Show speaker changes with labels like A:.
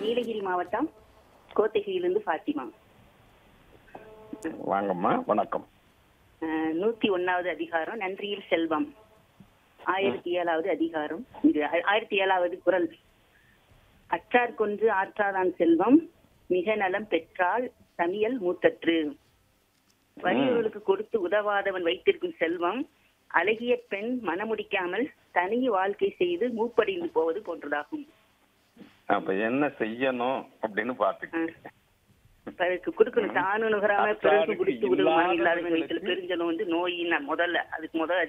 A: நீலகிரி மாவட்டம் கோத்தகிரியிலிருந்து ஃபாத்திமா
B: வாங்கம்மா வணக்கம்
A: அஹ், நூத்தி ஒன்னாவது அதிகாரம் நன்றியில் செல்வம் ஆயிரத்தி ஏழாவது அதிகாரம் இது ஆ- ஆயிரத்தி ஏழாவது குரல் அற்றார் கொன்று ஆற்றாதான் செல்வம் மிக நலம் பெற்றால் தமியல் மூத்தற்று வறியவர்களுக்கு கொடுத்து உதவாதவன் வைத்திருக்கும் செல்வம் அழகிய பெண் மனமுடிக்காமல் தனி வாழ்க்கை செய்து மூப்படைந்து போவது போன்றதாகும்
B: அப்ப என்ன செய்யணும் அப்படின்னு பாத்துக்கிட்டேன்
A: பிறருக்கு கொடுக்கணும் தானு நுகராம
B: அத்தாருக்கு
A: பிறகு குடித்து உதவுமாறு
B: இல்லாத
A: இல்லாதவன் வயிற்றுல
B: வயிற்றுக்கு
A: பெருஞ்சலம் வந்து நோயின்னா முதல்ல அதுக்கு முதல்